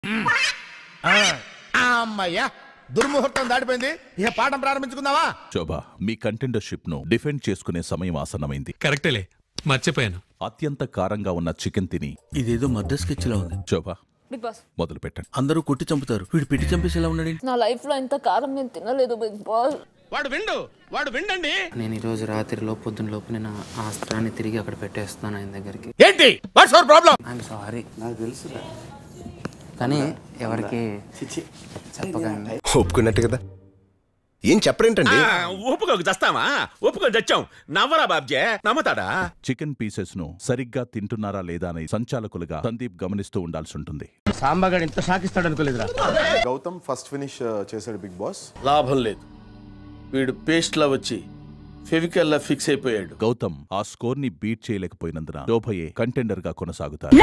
ఆ, అమ్మయ్యా దుర్ముహూర్తం దాటిపోయింది ఇక పాఠం ప్రారంభించుకుందామా శోభ మీ కంటెండర్షిప్ ను డిఫెండ్ చేసుకునే సమయం ఆసన్నమైంది కరెక్టేలే మర్చిపోయాను అత్యంత కారంగా ఉన్న చికెన్ తిని ఇదేదో మద్ర స్కెచ్ లా ఉంది శోభ బిగ్ బాస్ మొదలు పెట్టండి అందరూ కొట్టి చంపుతారు వీడు పెట్టి చంపేసి ఎలా ఉన్నాడు నా లైఫ్ లో ఇంత కారం నేను తినలేదు బిగ్ బాస్ వాడు విండు వాడు విండండి నేను ఈరోజు రాత్రిలో పొద్దున లోపు నేను ఆ అస్త్రాన్ని తిరిగి అక్కడ పెట్టేస్తాను ఆయన దగ్గరికి ఏంటి what's our problem I'm sorry నాకు తెలుసు కానీ ఎవరికి చెప్పకండి ఒప్పుకున్నట్టు కదా ఏం చెప్పరేంటండి ఒప్పుకోకు చస్తావా ఒప్పుకొని చచ్చాం నవ్వరా బాబ్జే నమ్మతాడా చికెన్ పీసెస్ ను సరిగ్గా తింటున్నారా లేదా అని సంచాలకులుగా సందీప్ గమనిస్తూ ఉండాల్సి ఉంటుంది సాంబగాడు ఇంత షాకిస్తాడు అనుకోలేదురా గౌతమ్ ఫస్ట్ ఫినిష్ చేశాడు బిగ్ బాస్ లాభం లేదు వీడు పేస్ట్ లా వచ్చి ఫెవికల్ లా ఫిక్స్ అయిపోయాడు గౌతమ్ ఆ స్కోర్ ని బీట్ చేయలేకపోయినందున శోభయే కంటెండర్ గా కొనసాగుతారు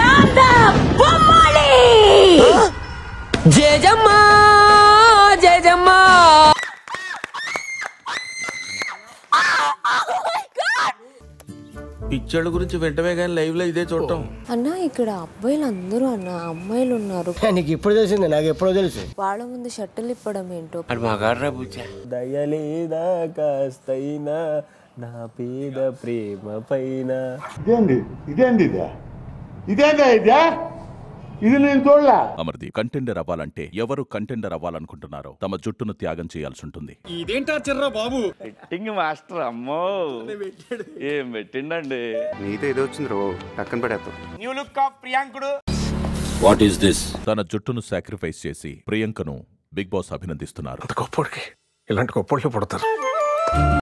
జయజమ్మా జయజమ్మా పిచ్చోళ్ళ గురించి వెంటనే కానీ లైవ్ లో ఇదే చూడటం అన్న ఇక్కడ అబ్బాయిలు అందరూ అన్న అమ్మాయిలు ఉన్నారు నీకు ఇప్పుడు తెలిసింది నాకు ఎప్పుడో తెలుసు వాళ్ళ ముందు షట్టలు ఇప్పడం ఏంటో దయలేదా కాస్తైనా నా పేద ప్రేమ పైన ఇదేంది ఇదేంది ఇదే ఇదేందా ఇదే ఇది నేను చూడలే అమర్దీప్ కంటెండర్ అవ్వాలంటే ఎవరు కంటెండర్ అవ్వాలనుకుంటున్నారో తమ జుట్టును త్యాగం చేయాల్సి ఉంటుంది టింగ్ మాస్టర్ అమ్మో ఏం పెట్టిండండి నీతో ఏదో వచ్చింది రో పక్కన పడేస్తాం న్యూ లుక్ ఆఫ్ ప్రియాంకుడు వాట్ ఈస్ దిస్ తన జుట్టును సాక్రిఫైస్ చేసి ప్రియాంకను బిగ్ బాస్ అభినందిస్తున్నారు గొప్పోడికి ఇలాంటి గొప్పోళ్ళు పుడతారు